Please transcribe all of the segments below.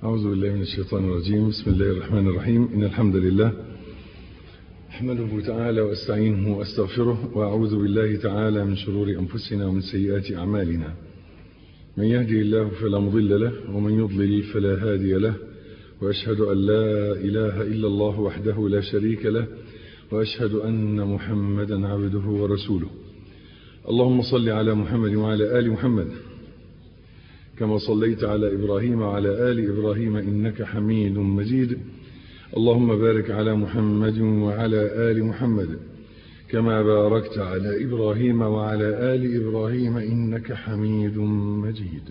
أعوذ بالله من الشيطان الرجيم بسم الله الرحمن الرحيم إن الحمد لله أحمده تعالى وأستعينه وأستغفره وأعوذ بالله تعالى من شرور أنفسنا ومن سيئات أعمالنا من يهدي الله فلا مضل له ومن يضلل فلا هادي له وأشهد أن لا إله إلا الله وحده لا شريك له وأشهد أن محمدا عبده ورسوله اللهم صل على محمد وعلى آل محمد كما صليت على إبراهيم وعلى آل إبراهيم إنك حميد مجيد اللهم بارك على محمد وعلى آل محمد كما باركت على إبراهيم وعلى آل إبراهيم إنك حميد مجيد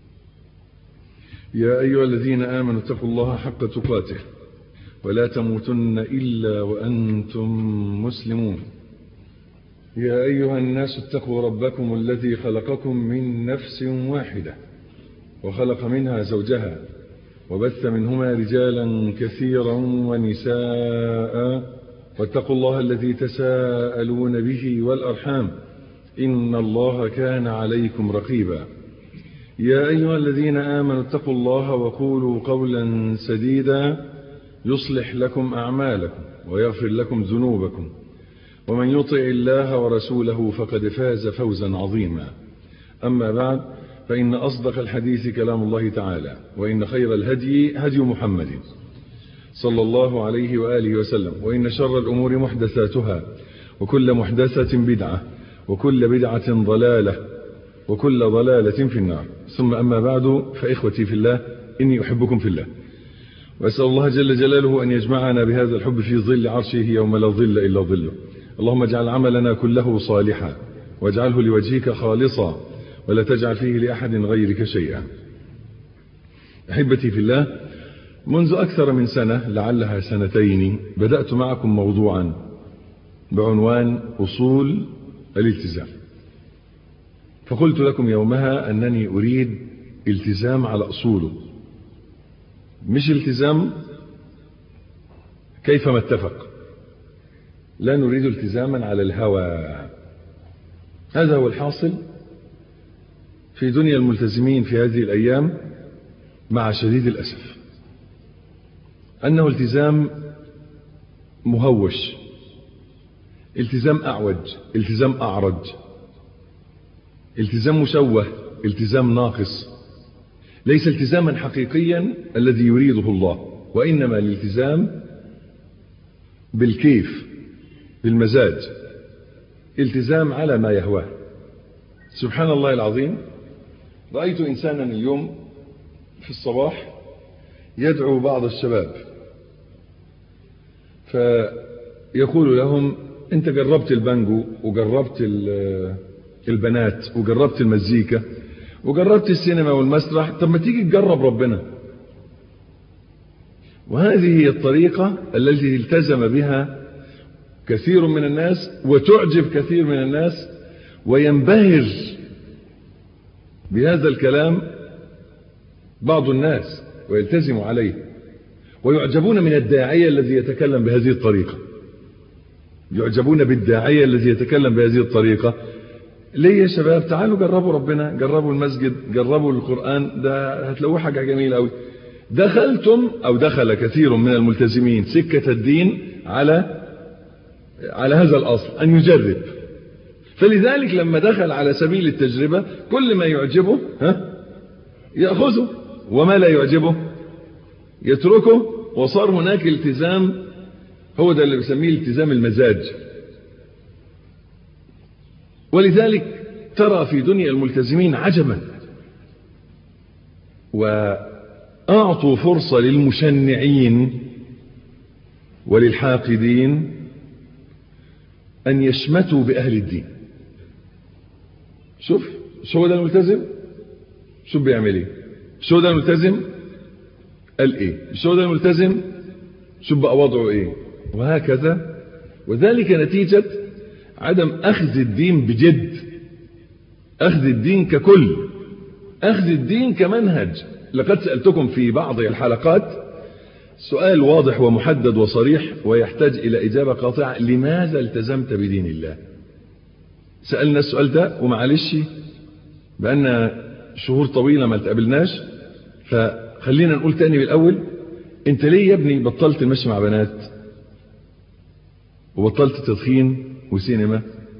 يا أيها الذين آمنوا اتقوا الله حق تقاته ولا تموتن إلا وأنتم مسلمون يا أيها الناس اتقوا ربكم الذي خلقكم من نفس واحدة وخلق منها زوجها وبث منهما رجالا كثيرا ونساء واتقوا الله الذي تساءلون به والأرحام إن الله كان عليكم رقيبا يا أيها الذين آمنوا اتقوا الله وقولوا قولا سديدا يصلح لكم أعمالكم ويغفر لكم ذنوبكم ومن يطع الله ورسوله فقد فاز فوزا عظيما أما بعد فإن أصدق الحديث كلام الله تعالى وإن خير الهدي هدي محمد صلى الله عليه وآله وسلم وإن شر الأمور محدثاتها وكل محدثة بدعة وكل بدعة ضلالة وكل ضلالة في النار ثم أما بعد فإخوتي في الله إني أحبكم في الله وأسأل الله جل جلاله أن يجمعنا بهذا الحب في ظل عرشه يوم لا ظل إلا ظله اللهم اجعل عملنا كله صالحا واجعله لوجهك خالصا ولا تجعل فيه لأحد غيرك شيئا أحبتي في الله منذ أكثر من سنة لعلها سنتين بدأت معكم موضوعا بعنوان أصول الالتزام فقلت لكم يومها أنني أريد التزام على أصوله مش التزام كيفما اتفق لا نريد التزاما على الهوى هذا هو الحاصل في دنيا الملتزمين في هذه الأيام مع شديد الأسف أنه التزام مهوش التزام أعوج التزام أعرج التزام مشوه التزام ناقص ليس التزاما حقيقيا الذي يريده الله وإنما الالتزام بالكيف بالمزاج التزام على ما يهواه سبحان الله العظيم رأيت إنسانا اليوم في الصباح يدعو بعض الشباب فيقول لهم انت جربت البانجو وجربت البنات وجربت المزيكا وجربت السينما والمسرح طب ما تيجي تجرب ربنا وهذه هي الطريقة التي التزم بها كثير من الناس وتعجب كثير من الناس وينبهر بهذا الكلام بعض الناس ويلتزم عليه ويعجبون من الداعية الذي يتكلم بهذه الطريقة يعجبون بالداعية الذي يتكلم بهذه الطريقة ليه يا شباب تعالوا جربوا ربنا جربوا المسجد جربوا القرآن ده هتلاقوه حاجة جميلة قوي دخلتم أو دخل كثير من الملتزمين سكة الدين على على هذا الأصل أن يجرب فلذلك لما دخل على سبيل التجربة كل ما يعجبه ها يأخذه وما لا يعجبه يتركه وصار هناك التزام هو ده اللي بسميه التزام المزاج ولذلك ترى في دنيا الملتزمين عجبا وأعطوا فرصة للمشنعين وللحاقدين أن يشمتوا بأهل الدين شوف شو ده الملتزم شو بيعمل ايه شو ده الملتزم قال ايه شو ده الملتزم شو بقى وضعه ايه وهكذا وذلك نتيجة عدم أخذ الدين بجد أخذ الدين ككل أخذ الدين كمنهج لقد سألتكم في بعض الحلقات سؤال واضح ومحدد وصريح ويحتاج إلى إجابة قاطعة لماذا التزمت بدين الله سألنا السؤال ده ومعلش بأن شهور طويلة ما تقابلناش خلينا نقول تاني بالأول انت ليه يا ابني بطلت المشي مع بنات وبطلت تدخين وسينما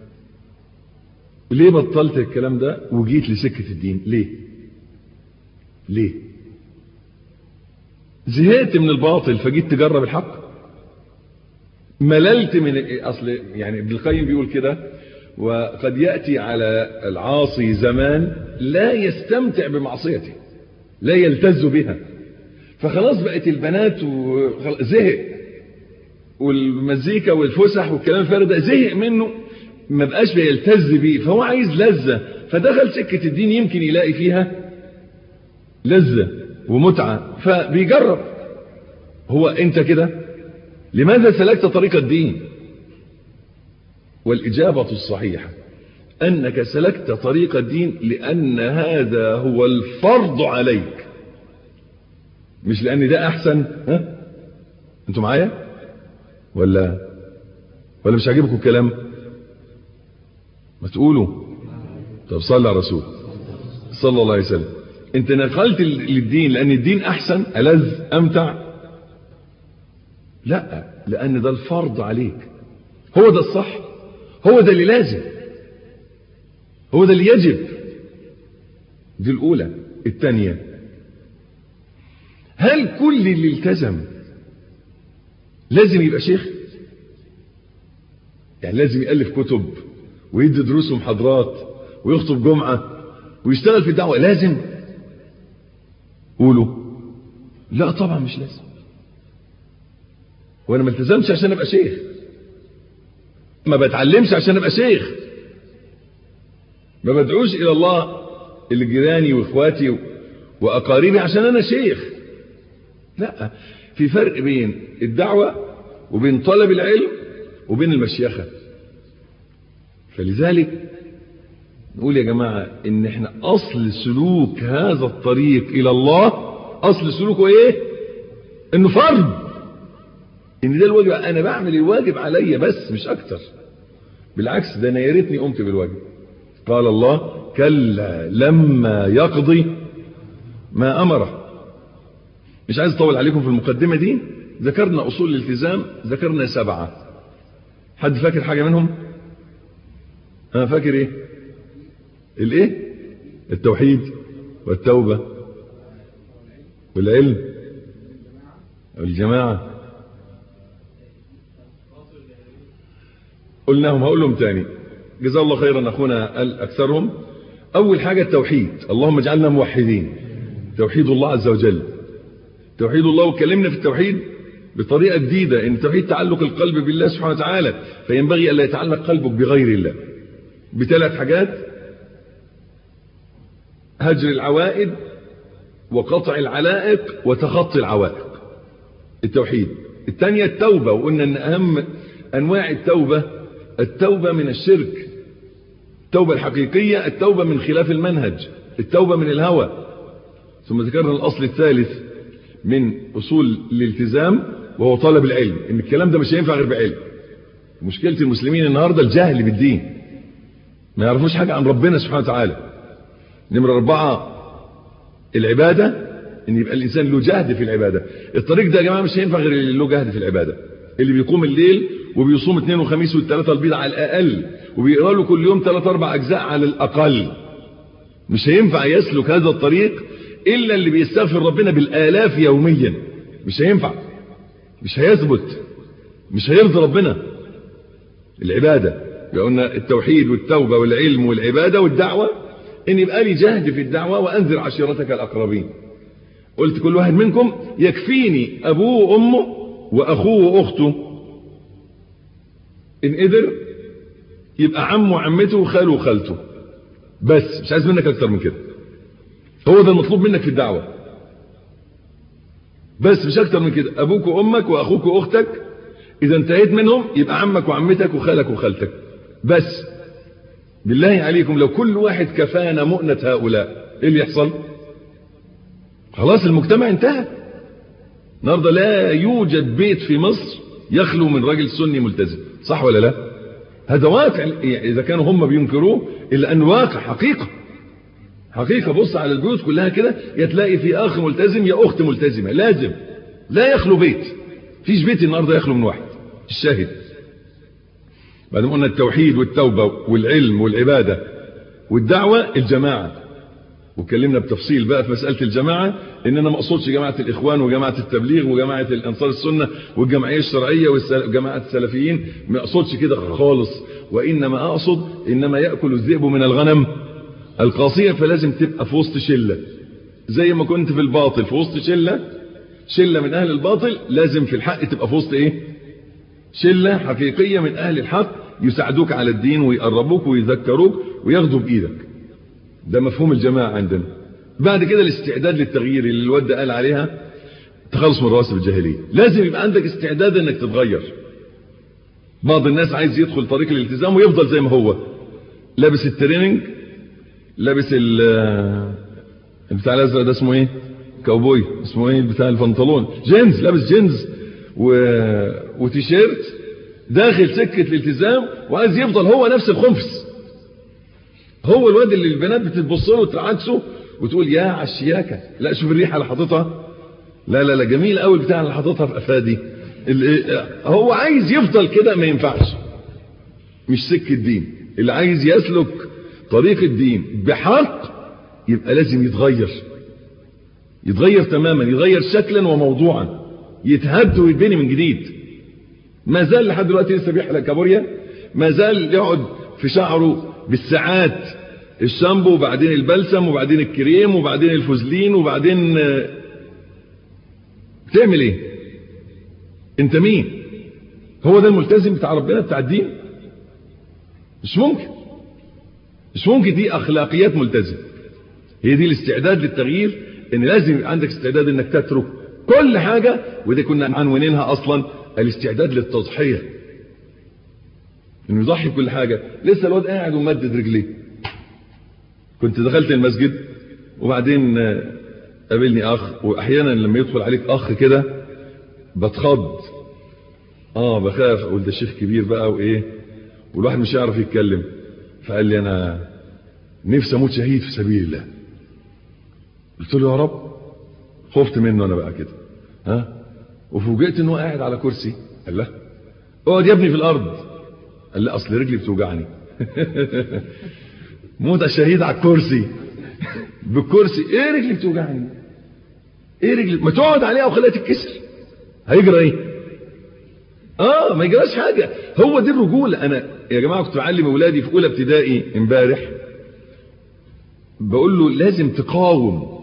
ليه بطلت الكلام ده وجيت لسكة الدين ليه ليه زهقت من الباطل فجيت تجرب الحق مللت من اصل يعني ابن القيم بيقول كده وقد يأتي على العاصي زمان لا يستمتع بمعصيته لا يلتز بها فخلاص بقت البنات زهق والمزيكا والفسح والكلام الفارغ ده زهق منه ما بقاش بيلتز بيه فهو عايز لذة فدخل سكة الدين يمكن يلاقي فيها لذة ومتعة فبيجرب هو انت كده لماذا سلكت طريق الدين والإجابة الصحيحة أنك سلكت طريق الدين لأن هذا هو الفرض عليك مش لأن ده أحسن ها أنتوا معايا ولا ولا مش عاجبكم الكلام ما تقولوا طب صلى على رسول صلى الله عليه وسلم انت نقلت للدين لأن الدين أحسن ألذ أمتع لا لأن ده الفرض عليك هو ده الصح هو ده اللي لازم هو ده اللي يجب دي الأولى الثانية هل كل اللي التزم لازم يبقى شيخ يعني لازم يألف كتب ويدي دروس ومحاضرات ويخطب جمعة ويشتغل في الدعوة لازم قولوا لا طبعا مش لازم وانا ما التزمش عشان ابقى شيخ ما بتعلمش عشان ابقى شيخ ما بدعوش الى الله اللي جيراني واخواتي واقاربي عشان انا شيخ لا في فرق بين الدعوة وبين طلب العلم وبين المشيخة فلذلك نقول يا جماعة ان احنا اصل سلوك هذا الطريق الى الله اصل سلوكه ايه انه فرض ان ده الواجب انا بعمل الواجب عليا بس مش اكتر بالعكس ده انا يا ريتني قمت بالواجب قال الله كلا لما يقضي ما امره مش عايز اطول عليكم في المقدمة دي ذكرنا اصول الالتزام ذكرنا سبعة حد فاكر حاجة منهم انا فاكر ايه الايه التوحيد والتوبة والعلم والجماعة قلناهم هقول لهم تاني جزاه الله خيرا اخونا الاكثرهم اول حاجة التوحيد اللهم اجعلنا موحدين توحيد الله عز وجل توحيد الله وكلمنا في التوحيد بطريقة جديدة ان توحيد تعلق القلب بالله سبحانه وتعالى فينبغي ألا يتعلق قلبك بغير الله بثلاث حاجات هجر العوائد وقطع العلائق وتخطي العوائق التوحيد الثانية التوبة وقلنا ان اهم انواع التوبة التوبة من الشرك التوبة الحقيقية التوبة من خلاف المنهج التوبة من الهوى ثم ذكرنا الاصل الثالث من اصول الالتزام وهو طلب العلم ان الكلام ده مش هينفع غير بعلم مشكلة المسلمين النهاردة الجهل بالدين ما يعرفوش حاجة عن ربنا سبحانه وتعالى نمرة أربعة العبادة ان يبقى الانسان له جهد في العبادة الطريق ده يا جماعة مش هينفع غير اللي له جهد في العبادة اللي بيقوم الليل وبيصوم اثنين وخميس والثلاثة البيض على الاقل وبيقرا له كل يوم ثلاث اربع اجزاء على الاقل مش هينفع يسلك هذا الطريق الا اللي بيستغفر ربنا بالالاف يوميا مش هينفع مش هيثبت مش هيرضي ربنا العبادة قلنا التوحيد والتوبة والعلم والعبادة والدعوة ان يبقى لي جهد في الدعوة وانذر عشيرتك الاقربين قلت كل واحد منكم يكفيني ابوه وامه واخوه واخته ان قدر يبقى عمه وعمته وخاله وخالته بس مش عايز منك اكتر من كده هو ده المطلوب منك في الدعوة بس مش اكتر من كده ابوك وامك واخوك واختك اذا انتهيت منهم يبقى عمك وعمتك وخالك وخالتك بس بالله عليكم لو كل واحد كفانا مؤنة هؤلاء ايه اللي يحصل خلاص المجتمع انتهى النهارده لا يوجد بيت في مصر يخلو من راجل سني ملتزم صح ولا لا هذا واقع اذا كانوا هم بينكروه الا انه واقع حقيقة حقيقة بص على البيوت كلها كده يا تلاقي في أخ ملتزم يا أخت ملتزمة لازم لا يخلو بيت فيش بيت النهاردة يخلو من واحد الشاهد بعد ما قلنا التوحيد والتوبة والعلم والعبادة والدعوة الجماعة واتكلمنا بتفصيل بقى في مسألة الجماعة ان انا ما اقصدش جماعة الاخوان وجماعة التبليغ وجماعة الانصار السنة والجمعية الشرعية وجماعة السلفيين ما اقصدش كده خالص وانما اقصد انما يأكل الذئب من الغنم القاصية فلازم تبقى في وسط شلة زي ما كنت في الباطل في وسط شلة شلة من اهل الباطل لازم في الحق تبقى في وسط ايه شلة حقيقية من اهل الحق يساعدوك على الدين ويقربوك ويذكروك وياخدوا بايدك ده مفهوم الجماعة عندنا بعد كده الاستعداد للتغيير اللي الواد قال عليها تخلص من رواسب الجاهلية لازم يبقى عندك استعداد انك تتغير بعض الناس عايز يدخل طريق الالتزام ويفضل زي ما هو لابس التريننج لابس ال بتاع الازرق ده اسمه ايه كاوبوي اسمه ايه بتاع البنطلون جينز لابس جينز و... وتيشيرت داخل سكة الالتزام وعايز يفضل هو نفس الخنفس هو الواد اللي البنات بتتبص له وتعاكسه وتقول يا عشياكة لا شوف الريحة اللي حاططها لا لا لا جميل قوي بتاع اللي حاططها في افادي هو عايز يفضل كده ما ينفعش مش سكة دين اللي عايز يسلك طريق الدين بحق يبقى لازم يتغير يتغير تماما يتغير شكلا وموضوعا يتهد ويتبني من جديد ما زال لحد دلوقتي لسه بيحلق كابوريا ما زال يقعد في شعره بالساعات الشامبو وبعدين البلسم وبعدين الكريم وبعدين الفوزلين وبعدين بتعمل ايه انت مين هو ده الملتزم بتاع ربنا بتاع الدين مش ممكن مش ممكن دي اخلاقيات ملتزم هي دي الاستعداد للتغيير ان لازم يبقى عندك استعداد انك تترك كل حاجة ودي كنا عنوانينها اصلا الاستعداد للتضحية انه يضحي بكل حاجة لسه الواد قاعد ومدد رجليه كنت دخلت المسجد وبعدين قابلني اخ واحيانا لما يدخل عليك اخ كده بتخض اه بخاف اقول ده شيخ كبير بقى وايه والواحد مش هيعرف يتكلم فقال لي انا نفسي اموت شهيد في سبيل الله قلت له يا رب خفت منه انا بقى كده ها وفوجئت انه قاعد على كرسي قال لا اقعد يا ابني في الارض قال لا اصل رجلي بتوجعني موت شهيد على الكرسي بالكرسي ايه رجلي بتوجعني ايه رجلي ما تقعد عليها وخليها تتكسر هيجرى ايه اه ما يجراش حاجة هو دي الرجولة انا يا جماعة كنت بعلم اولادي في اولى ابتدائي امبارح بقول له لازم تقاوم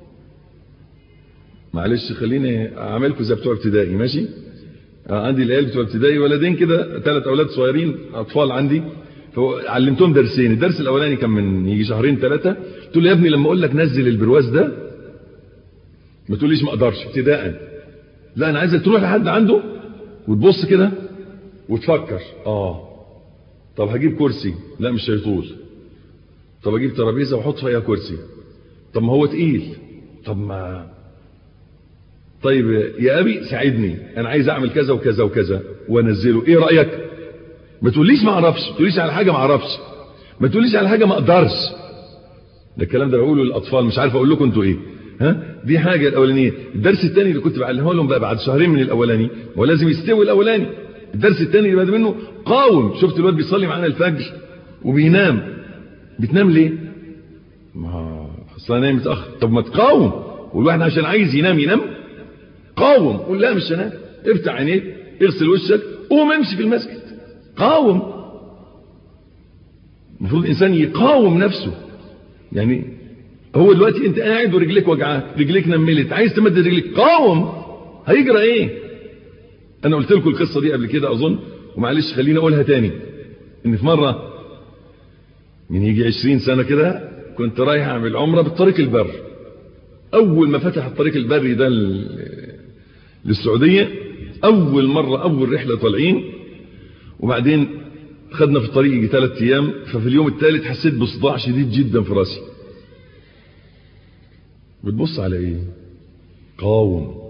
معلش خليني اعملكم زي بتوع ابتدائي ماشي آه عندي العيال بتوع ابتدائي ولدين كده ثلاث اولاد صغيرين اطفال عندي فعلمتهم درسين الدرس الاولاني كان من يجي شهرين ثلاثه قلت له يا ابني لما اقول لك نزل البرواز ده ما تقوليش ما اقدرش ابتداء لا انا عايزك تروح لحد عنده وتبص كده وتفكر اه طب هجيب كرسي لا مش هيطول طب اجيب ترابيزه واحط فيها كرسي طب ما هو تقيل طب ما طيب يا ابي ساعدني انا عايز اعمل كذا وكذا وكذا وانزله ايه رايك ما تقوليش ما اعرفش ما تقوليش على حاجه ما اعرفش ما تقوليش على حاجه ما اقدرش ده الكلام ده بقوله للاطفال مش عارف اقول لكم انتوا ايه ها دي حاجه الاولانيه الدرس الثاني اللي كنت بعلمه لهم بقى بعد شهرين من الاولاني هو لازم يستوي الاولاني الدرس الثاني اللي بعد منه قاوم شفت الواد بيصلي معانا الفجر وبينام بتنام ليه ما اصل نايم متاخر طب ما تقاوم والواحد عشان عايز ينام ينام قاوم قول لا مش هنام افتح عينيك اغسل وشك قوم امشي في المسجد قاوم المفروض الانسان يقاوم نفسه يعني هو دلوقتي انت قاعد ورجليك وجعاك رجليك نملت عايز تمد رجليك قاوم هيجرى ايه انا قلت لكم القصه دي قبل كده اظن ومعلش خليني اقولها تاني ان في مره من يجي 20 سنه كده كنت رايح اعمل عمره بالطريق البر اول ما فتح الطريق البري ده للسعوديه اول مره اول رحله طالعين وبعدين خدنا في الطريق يجي ثلاث ايام ففي اليوم الثالث حسيت بصداع شديد جدا في راسي بتبص على ايه قاوم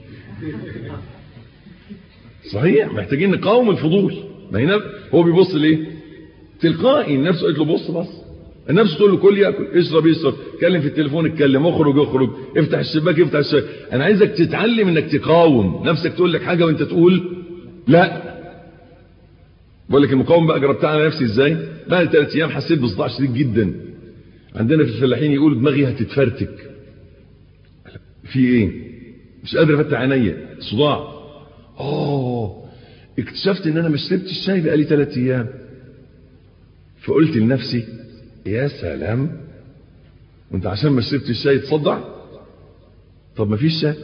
صحيح محتاجين نقاوم الفضول ما هنا هو بيبص ليه تلقائي نفسه قلت له بص بص النفس تقول له كل ياكل اشرب يشرب اتكلم في التليفون اتكلم اخرج اخرج افتح الشباك افتح الشباك انا عايزك تتعلم انك تقاوم نفسك تقول لك حاجه وانت تقول لا بقول لك المقاومه بقى جربتها على نفسي ازاي بعد ثلاث ايام حسيت بصداع شديد جدا عندنا في الفلاحين يقولوا دماغي هتتفرتك في ايه مش قادر افتح عينيا صداع اه اكتشفت ان انا ما شربتش الشاي بقالي ثلاث ايام فقلت لنفسي يا سلام وانت عشان ما شربتش الشاي تصدع طب ما فيش شاي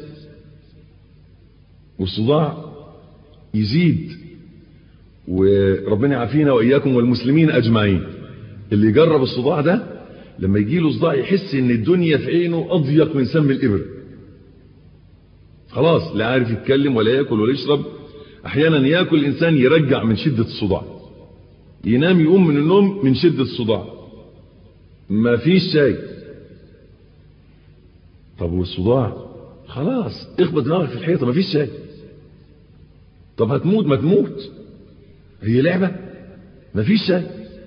والصداع يزيد وربنا يعافينا واياكم والمسلمين اجمعين اللي يجرب الصداع ده لما يجي له صداع يحس ان الدنيا في عينه اضيق من سم الابر خلاص لا عارف يتكلم ولا ياكل ولا يشرب احيانا ياكل الانسان يرجع من شده الصداع ينام يقوم من النوم من شده الصداع ما فيش شاي طب والصداع خلاص اخبط دماغك في الحيطه ما فيش شاي طب هتموت ما تموت هي لعبه ما فيش شاي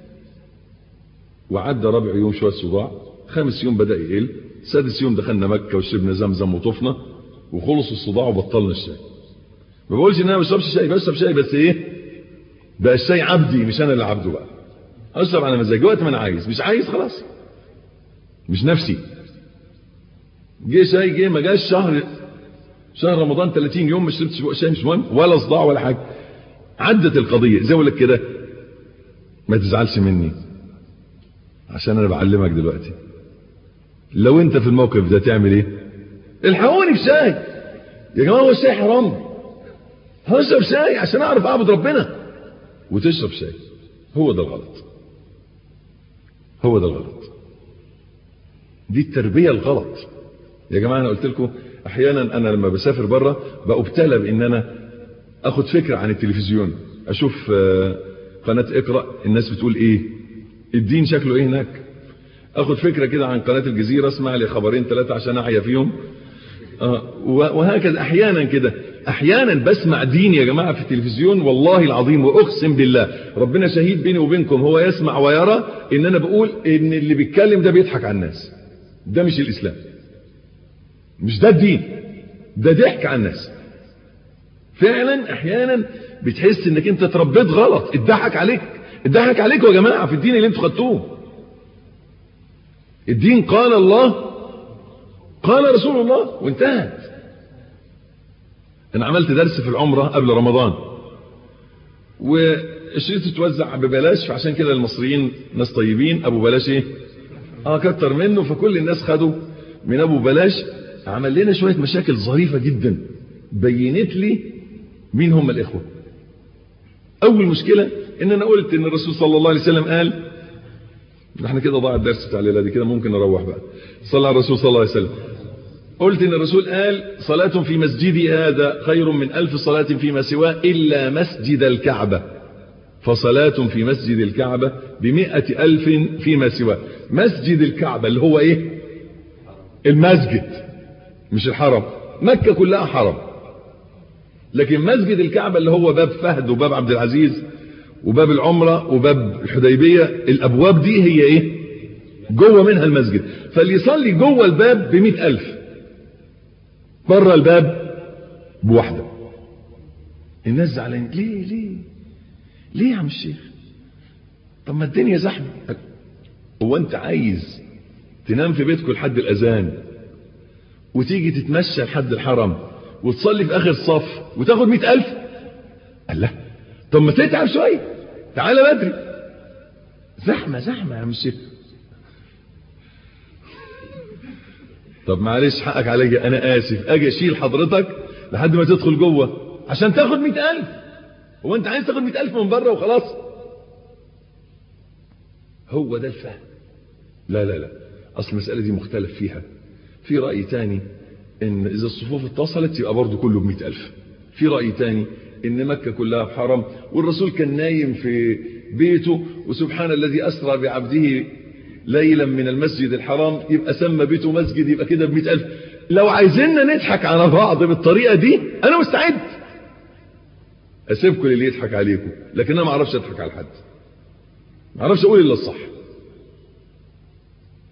وعدى رابع يوم شويه صداع خامس يوم بدا يقل سادس يوم دخلنا مكه وشربنا زمزم وطفنا وخلص الصداع وبطلنا الشاي ما بقولش ان انا ما بشربش شاي بشرب شاي بس ايه بقى الشاي عبدي مش انا اللي عبده بقى اشرب على مزاجي وقت ما انا عايز مش عايز خلاص مش نفسي جه شاي جه ما جاش شهر شهر رمضان 30 يوم ما شربتش شاي مش مهم ولا صداع ولا حاجه عدت القضيه زي ما لك كده ما تزعلش مني عشان انا بعلمك دلوقتي لو انت في الموقف ده تعمل ايه الحقوني بشاي يا جماعه هو الشاي حرام هشرب شاي عشان اعرف اعبد ربنا وتشرب شاي هو ده الغلط هو ده الغلط دي التربية الغلط يا جماعة أنا قلت لكم أحيانا أنا لما بسافر بره بأبتلى بإن أنا أخد فكرة عن التلفزيون أشوف قناة اقرأ الناس بتقول إيه الدين شكله إيه هناك أخد فكرة كده عن قناة الجزيرة اسمع لي خبرين ثلاثة عشان أعيا فيهم وهكذا أحيانا كده أحيانا بسمع دين يا جماعة في التلفزيون والله العظيم وأقسم بالله ربنا شهيد بيني وبينكم هو يسمع ويرى إن أنا بقول إن اللي بيتكلم ده بيضحك على الناس ده مش الإسلام مش ده الدين ده ضحك على الناس فعلا أحيانا بتحس إنك أنت اتربيت غلط اتضحك عليك اتضحك عليكم يا جماعة في الدين اللي انتوا خدتوه الدين قال الله قال رسول الله وانتهت انا عملت درس في العمرة قبل رمضان والشريط اتوزع ببلاش فعشان كده المصريين ناس طيبين ابو بلاش ايه اه كتر منه فكل الناس خدوا من ابو بلاش عمل لنا شوية مشاكل ظريفة جدا بينت لي مين هم الاخوة اول مشكلة ان انا قلت ان الرسول صلى الله عليه وسلم قال احنا كده ضاع الدرس بتاع الليله دي كده ممكن نروح بقى صلى على الرسول صلى الله عليه وسلم قلت ان الرسول قال صلاة في مسجدي هذا خير من ألف صلاة فيما سواه إلا مسجد الكعبة فصلاة في مسجد الكعبة بمئة ألف فيما سواه مسجد الكعبة اللي هو ايه المسجد مش الحرم مكة كلها حرم لكن مسجد الكعبة اللي هو باب فهد وباب عبد العزيز وباب العمرة وباب الحديبية الأبواب دي هي ايه جوه منها المسجد فاللي يصلي جوه الباب بمئة ألف بره الباب بواحدة الناس زعلانين ليه ليه ليه يا عم الشيخ طب ما الدنيا زحمة هو انت عايز تنام في بيتكم لحد الأذان وتيجي تتمشى لحد الحرم وتصلي في آخر الصف وتاخد مئة ألف قال لا طب ما تتعب شوية تعالى بدري زحمة زحمة يا عم الشيخ طب معلش حقك عليا انا اسف اجي اشيل حضرتك لحد ما تدخل جوه عشان تاخد مئة الف هو انت عايز تاخد مئة الف من بره وخلاص هو ده الفهم لا لا لا اصل المسألة دي مختلف فيها في رأي تاني ان اذا الصفوف اتصلت يبقى برضه كله بمئة الف في رأي تاني ان مكة كلها حرم والرسول كان نايم في بيته وسبحان الذي اسرى بعبده ليلا من المسجد الحرام يبقى سمى بيته مسجد يبقى كده بمئة ألف لو عايزيننا نضحك على بعض بالطريقة دي أنا مستعد أسيبكم اللي يضحك عليكم لكن أنا ما أعرفش أضحك على حد ما أعرفش أقول إلا الصح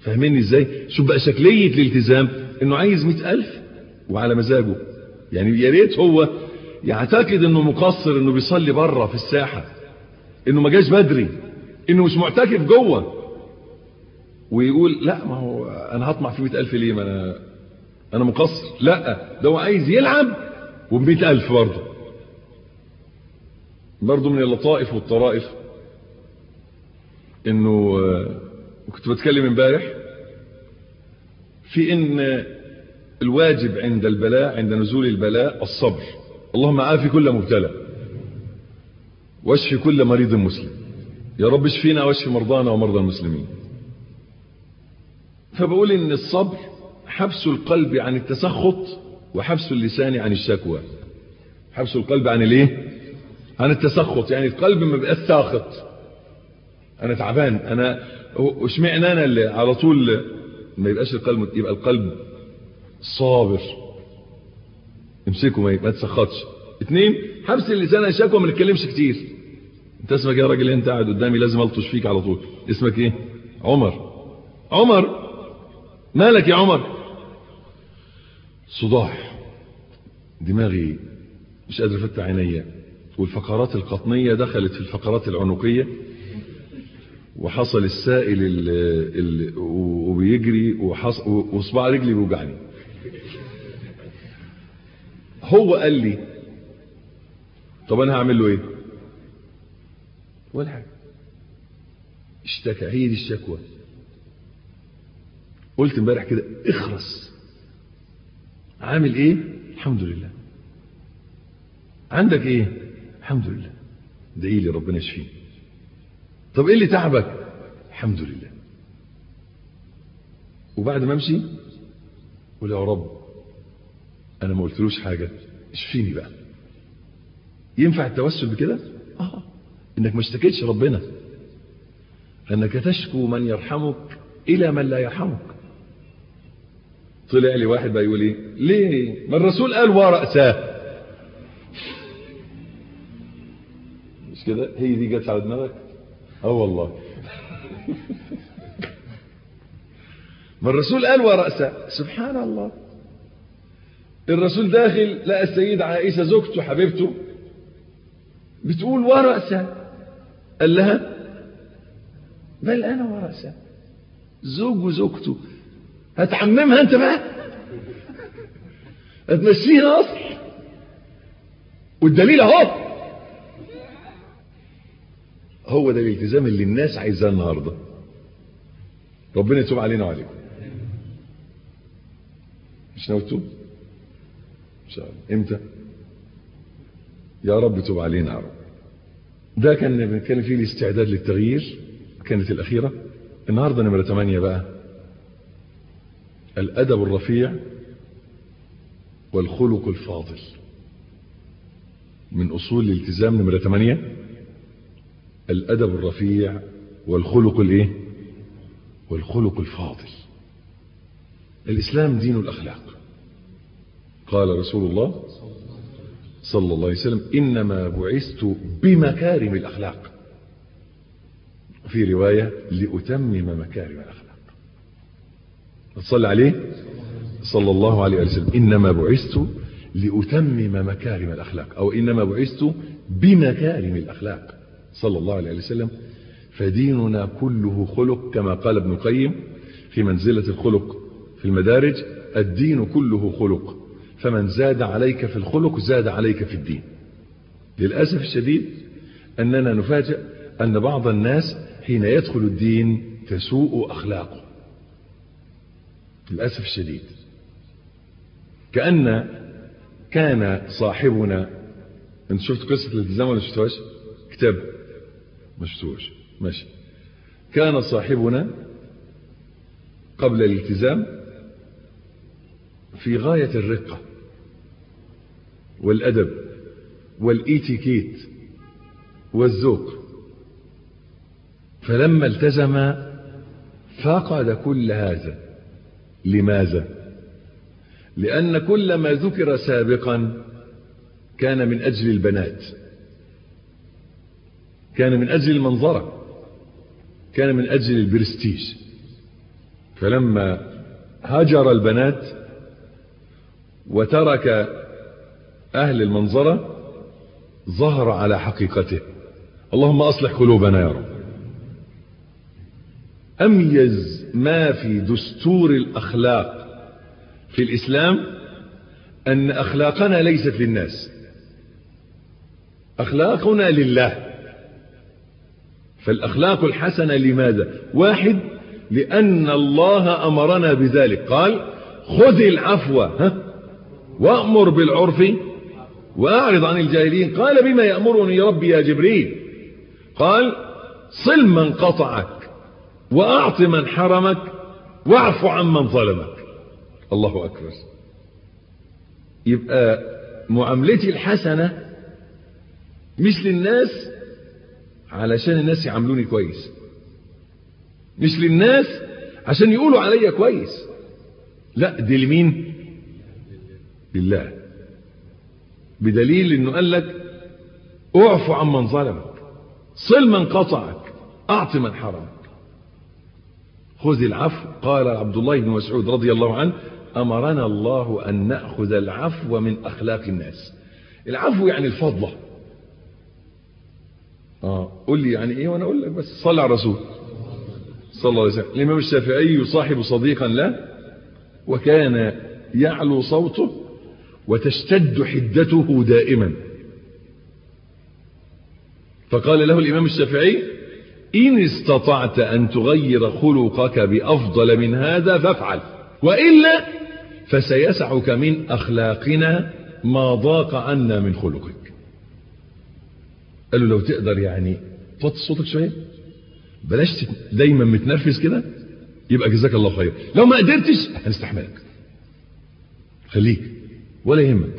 فاهميني ازاي شوف بقى شكلية الالتزام انه عايز مئة الف وعلى مزاجه يعني يا ريت هو يعتقد انه مقصر انه بيصلي بره في الساحة انه ما جاش بدري انه مش معتكف جوه ويقول لا ما هو انا هطمع في مئة الف ليه ما انا انا مقصر لا ده هو عايز يلعب وبمئة الف برضه برضه من اللطائف والطرائف انه كنت بتكلم امبارح في ان الواجب عند البلاء عند نزول البلاء الصبر اللهم عافي كل مبتلى واشفي كل مريض مسلم يا رب اشفينا واشفي مرضانا ومرضى المسلمين فبقول ان الصبر حبس القلب عن التسخط وحبس اللسان عن الشكوى حبس القلب عن الايه عن التسخط يعني القلب ما بقاش ساخط انا تعبان انا اشمعنى انا اللي على طول ما يبقاش القلب يبقى القلب صابر امسكه ما ما تسخطش اثنين حبس اللسان عن الشكوى ما نتكلمش كتير انت اسمك يا راجل انت قاعد قدامي لازم الطش فيك على طول اسمك ايه عمر عمر مالك يا عمر صداع دماغي مش قادر افتح عينيا والفقرات القطنية دخلت في الفقرات العنقية وحصل السائل ال ال وبيجري وصباع رجلي بيوجعني هو قال لي طب انا هعمل له ايه ولا حاجه اشتكى هي دي الشكوى قلت امبارح كده اخرس عامل ايه الحمد لله عندك ايه الحمد لله ادعي لي ربنا يشفيني طب ايه اللي تعبك الحمد لله وبعد ما امشي قول يا رب انا ما قلتلوش حاجه اشفيني بقى ينفع التوسل بكده اه انك ما اشتكيتش ربنا انك تشكو من يرحمك الى من لا يرحمك طلع لي واحد بقى يقول ايه ليه ما الرسول قال ورأساه مش كده هي دي جت على دماغك اه والله ما الرسول قال ورأسه سبحان الله الرسول داخل لقى السيدة عائشة زوجته حبيبته بتقول ورأسه قال لها بل أنا ورأسه زوج وزوجته هتعممها أنت بقى هتمشيها أصل والدليل أهو هو ده الالتزام اللي الناس عايزاه النهارده ربنا يتوب علينا وعليكم مش ناوي تتوب ان شاء الله امتى يا رب تب علينا يا رب ده كان بنتكلم فيه الاستعداد للتغيير كانت الاخيره النهارده نمره 8 بقى الادب الرفيع والخلق الفاضل من اصول الالتزام نمره 8 الادب الرفيع والخلق الايه والخلق الفاضل الاسلام دين الاخلاق قال رسول الله صلى الله عليه وسلم انما بعثت بمكارم الاخلاق في روايه لاتمم مكارم الاخلاق تصلي عليه صلى الله عليه وسلم انما بعثت لاتمم مكارم الاخلاق او انما بعثت بمكارم الاخلاق صلى الله عليه وسلم فديننا كله خلق كما قال ابن القيم في منزلة الخلق في المدارج الدين كله خلق فمن زاد عليك في الخلق زاد عليك في الدين للأسف الشديد أننا نفاجأ أن بعض الناس حين يدخل الدين تسوء أخلاقه للأسف الشديد كأن كان صاحبنا انت شفت قصة الالتزام ولا شفتوهاش كتاب ما شفتوش ماشي كان صاحبنا قبل الالتزام في غاية الرقة والأدب والإيتيكيت والذوق فلما التزم فقد كل هذا لماذا لأن كل ما ذكر سابقا كان من أجل البنات كان من أجل المنظرة كان من أجل البرستيج فلما هجر البنات وترك أهل المنظرة ظهر على حقيقته اللهم أصلح قلوبنا يا رب أميز ما في دستور الأخلاق في الإسلام أن أخلاقنا ليست للناس أخلاقنا لله فالأخلاق الحسنة لماذا واحد لأن الله أمرنا بذلك قال خذ العفو ها وأمر بالعرف وأعرض عن الجاهلين قال بما يأمرني ربي يا جبريل قال صل من قطعك وأعط من حرمك واعف عن من ظلمك الله أكبر يبقى معاملتي الحسنة مش للناس علشان الناس يعاملوني كويس مش للناس عشان يقولوا عليا كويس لا دي لمين لله بدليل انه قال لك اعفو عن من ظلمك صل من قطعك اعط من حرمك خذ العفو قال عبد الله بن مسعود رضي الله عنه امرنا الله ان ناخذ العفو من اخلاق الناس العفو يعني الفضله اه قول لي يعني ايه وانا اقول لك بس صلى على الرسول صلى الله عليه وسلم الامام الشافعي يصاحب صديقا له وكان يعلو صوته وتشتد حدته دائما فقال له الامام الشافعي ان استطعت ان تغير خلقك بافضل من هذا فافعل والا فسيسعك من اخلاقنا ما ضاق عنا من خلقك قال له لو تقدر يعني توطي صوتك شويه بلاش دايما متنرفز كده يبقى جزاك الله خير لو ما قدرتش هنستحملك خليك ولا يهمك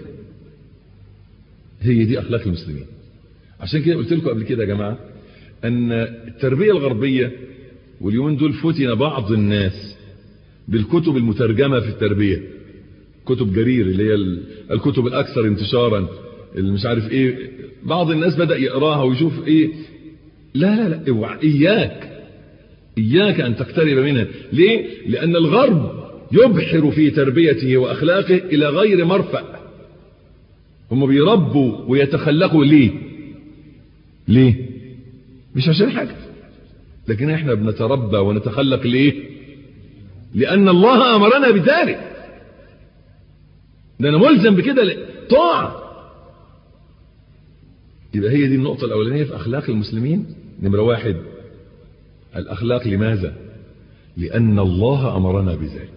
هي دي اخلاق المسلمين عشان كده قلت لكم قبل كده يا جماعه ان التربيه الغربيه واليومين دول فتن بعض الناس بالكتب المترجمه في التربيه كتب جرير اللي هي الكتب الاكثر انتشارا اللي مش عارف ايه بعض الناس بدا يقراها ويشوف ايه لا لا لا اوعى اياك اياك ان تقترب منها ليه لان الغرب يبحر في تربيته واخلاقه الى غير مرفأ هم بيربوا ويتخلقوا ليه ليه مش عشان حاجه لكن احنا بنتربى ونتخلق ليه لان الله امرنا بذلك ده انا ملزم بكده طاعه يبقى هي دي النقطة الأولانية في أخلاق المسلمين نمرة واحد الأخلاق لماذا لأن الله أمرنا بذلك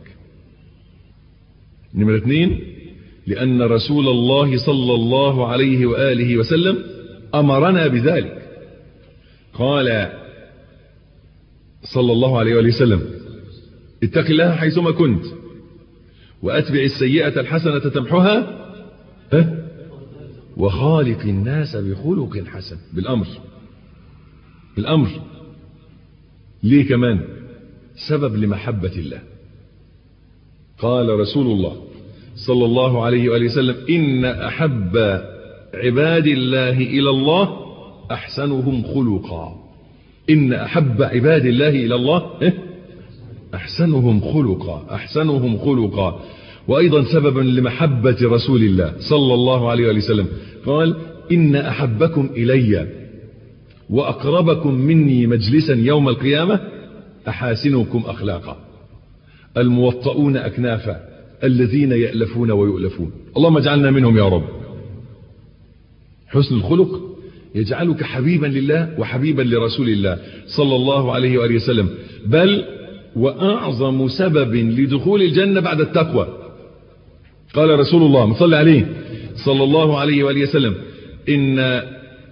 نمرة اثنين لأن رسول الله صلى الله عليه وآله وسلم أمرنا بذلك قال صلى الله عليه وآله وسلم اتق الله حيثما كنت وأتبع السيئة الحسنة تمحها ها وخالق الناس بخلق حسن بالأمر بالأمر ليه كمان سبب لمحبة الله قال رسول الله صلى الله عليه وآله وسلم إن أحب عباد الله إلى الله أحسنهم خلقا إن أحب عباد الله إلى الله أحسنهم خلقا أحسنهم خلقا وأيضا سببا لمحبة رسول الله صلى الله عليه وآله وسلم قال إن أحبكم إلي وأقربكم مني مجلسا يوم القيامة أحاسنكم أخلاقا الموطؤون أكنافا الذين يألفون ويؤلفون اللهم اجعلنا منهم يا رب حسن الخلق يجعلك حبيبا لله وحبيبا لرسول الله صلى الله عليه وآله وسلم بل وأعظم سبب لدخول الجنة بعد التقوى قال رسول الله مصلي عليه صلى الله عليه وآله وسلم إن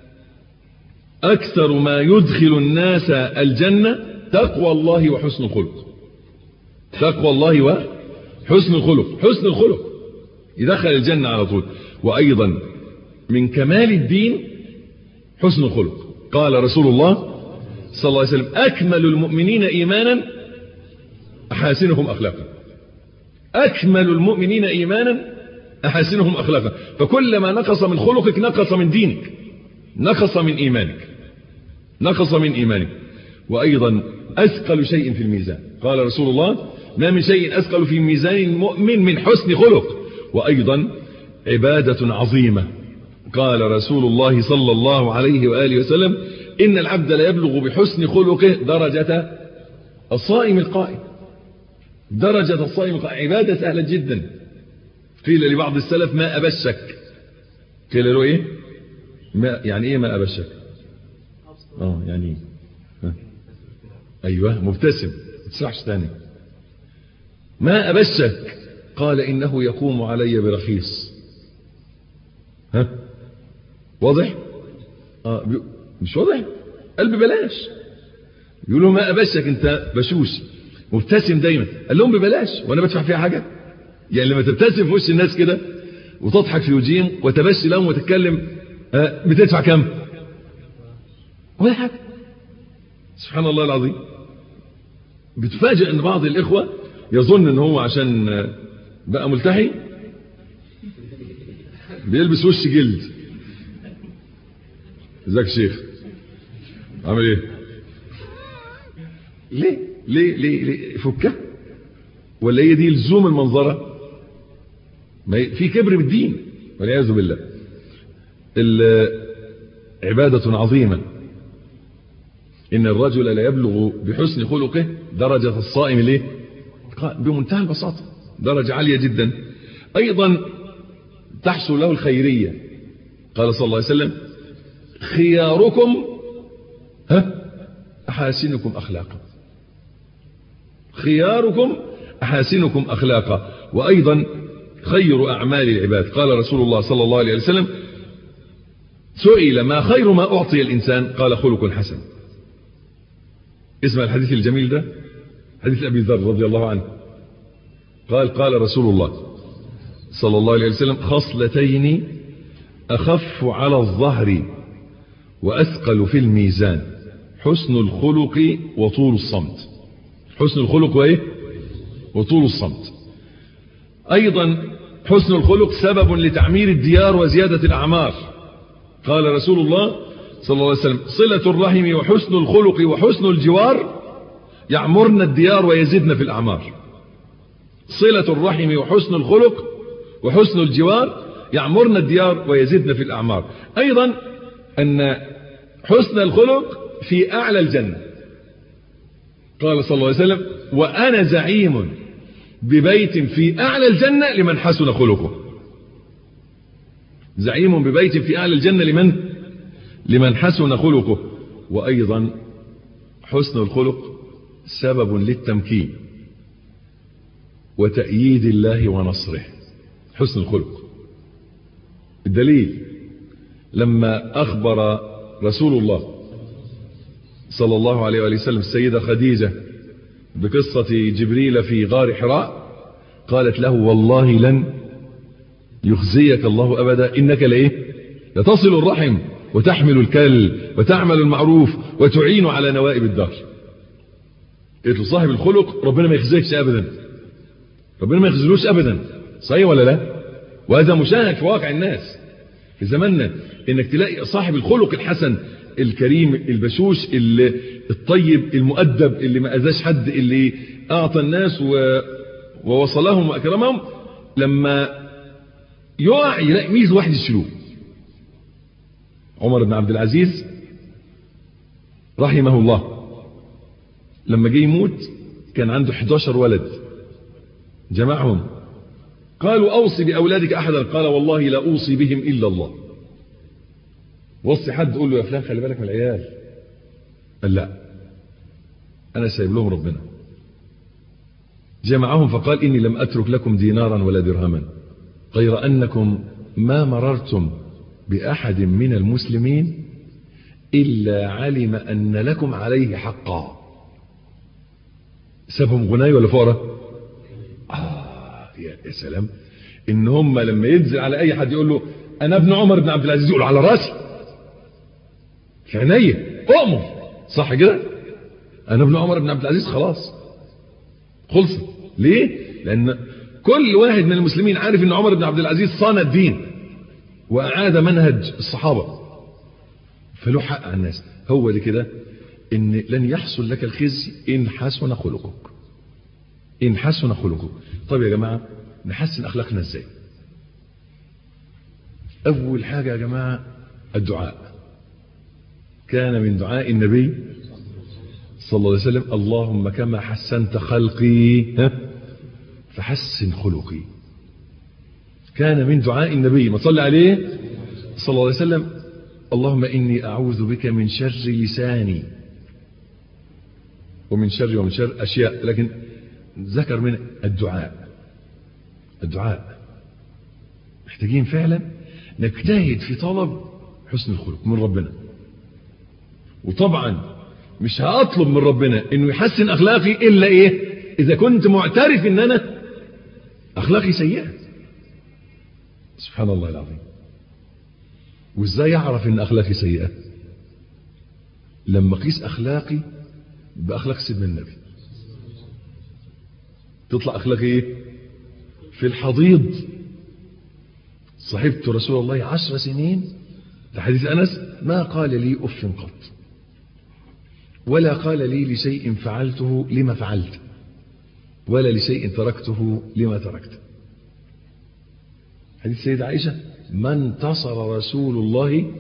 أكثر ما يدخل الناس الجنة تقوى الله وحسن الخلق تقوى الله وحسن الخلق حسن الخلق يدخل الجنة على طول وأيضا من كمال الدين حسن الخلق قال رسول الله صلى الله عليه وسلم أكمل المؤمنين إيمانا أحاسنهم أخلاقا أكمل المؤمنين إيمانا أحاسنهم أخلاقا فكلما نقص من خلقك نقص من دينك نقص من إيمانك نقص من إيمانك وأيضا أثقل شيء في الميزان قال رسول الله ما من شيء أثقل في ميزان المؤمن من حسن خلق وأيضا عبادة عظيمة قال رسول الله صلى الله عليه وآله وسلم إن العبد لا يبلغ بحسن خلقه درجة الصائم القائم درجة الصائم القائم عبادة سهلة جدا قيل لبعض السلف ما أبشك قيل له إيه ما يعني إيه ما أبشك آه يعني إيه ها. أيوة مبتسم ما تسرحش تاني ما أبشك قال إنه يقوم علي برخيص ها واضح آه بي... مش واضح قلب ببلاش يقولوا ما أبشك انت بشوش مبتسم دايما قال لهم ببلاش وانا بدفع فيها حاجة يعني لما تبتسم في وش الناس كده وتضحك في وجيهم وتبشي لهم وتتكلم آه بتدفع كم ولا حاجة سبحان الله العظيم بتفاجئ ان بعض الاخوة يظن ان هو عشان بقى ملتحي بيلبس وش جلد ازيك يا شيخ عامل ايه ليه ليه ليه, ليه؟ فكها ولا هي دي لزوم المنظرة ما في كبر بالدين والعياذ بالله عبادة عظيمة إن الرجل لا يبلغ بحسن خلقه درجة الصائم ليه بمنتهى البساطة درجة عالية جدا أيضا تحصل له الخيرية قال صلى الله عليه وسلم خياركم ها أحاسنكم أخلاقا خياركم أحاسنكم أخلاقا وأيضا خير أعمال العباد قال رسول الله صلى الله عليه وسلم سئل ما خير ما أعطي الإنسان قال خلق حسن اسمع الحديث الجميل ده حديث أبي ذر رضي الله عنه قال قال رسول الله صلى الله عليه وسلم خصلتين أخف على الظهر وأثقل في الميزان حسن الخلق وطول الصمت حسن الخلق وإيه وطول الصمت أيضا حسن الخلق سبب لتعمير الديار وزيادة الأعمار قال رسول الله صلى الله عليه وسلم صلة الرحم وحسن الخلق وحسن الجوار يعمرن الديار ويزدن في الأعمار صلة الرحم وحسن الخلق وحسن الجوار يعمرن الديار ويزدن في الأعمار أيضا أن حسن الخلق في أعلى الجنة قال صلى الله عليه وسلم وأنا زعيم ببيت في أعلى الجنة لمن حسن خلقه زعيم ببيت في أعلى الجنة لمن لمن حسن خلقه وأيضا حسن الخلق سبب للتمكين وتأييد الله ونصره حسن الخلق الدليل لما أخبر رسول الله صلى الله عليه وآله وسلم السيدة خديجة بقصة جبريل في غار حراء قالت له والله لن يخزيك الله أبدا إنك لإيه لتصل الرحم وتحمل الكل وتعمل المعروف وتعين على نوائب الدار قلت له صاحب الخلق ربنا ما يخزيكش أبدا ربنا ما يخزلوش أبدا صحيح ولا لا وهذا مشاهد في واقع الناس في زماننا انك تلاقي صاحب الخلق الحسن الكريم البشوش الطيب المؤدب اللي ما اذاش حد اللي اعطى الناس و... ووصلهم واكرمهم لما يقع يلاقي ميز واحد يشيلوه عمر بن عبد العزيز رحمه الله لما جه يموت كان عنده 11 ولد جمعهم قالوا أوصي بأولادك أحدا قال والله لا أوصي بهم إلا الله وصي حد قول له يا فلان خلي بالك من العيال قال لا أنا سايب لهم ربنا جمعهم فقال إني لم أترك لكم دينارا ولا درهما غير أنكم ما مررتم بأحد من المسلمين إلا علم أن لكم عليه حقا سابهم غناي ولا فقراء آه يا سلام إن هم لما ينزل على أي حد يقول له أنا ابن عمر بن عبد العزيز يقول على راسي في عينيا أؤمر صح كده أنا ابن عمر بن عبد العزيز خلاص خلصت ليه لأن كل واحد من المسلمين عارف ان عمر بن عبد العزيز صان الدين وأعاد منهج الصحابة فله حق على الناس هو اللي كده ان لن يحصل لك الخزي ان حسن خلقك إن حسن خلقه طيب يا جماعة نحسن أخلاقنا إزاي أول حاجة يا جماعة الدعاء كان من دعاء النبي صلى الله عليه وسلم اللهم كما حسنت خلقي فحسن خلقي كان من دعاء النبي ما صلى عليه صلى الله عليه وسلم اللهم إني أعوذ بك من شر لساني ومن شر ومن شر أشياء لكن ذكر من الدعاء الدعاء محتاجين فعلا نجتهد في طلب حسن الخلق من ربنا وطبعا مش هأطلب من ربنا انه يحسن اخلاقي الا ايه اذا كنت معترف ان انا اخلاقي سيئة سبحان الله العظيم وازاي اعرف ان اخلاقي سيئة لما اقيس اخلاقي باخلاق سيدنا النبي تطلع اخلاقي ايه في الحضيض صحبت رسول الله عشر سنين لحديث انس ما قال لي اف قط ولا قال لي لشيء فعلته لما فعلت ولا لشيء تركته لما تركت حديث السيدة عائشة ما انتصر رسول الله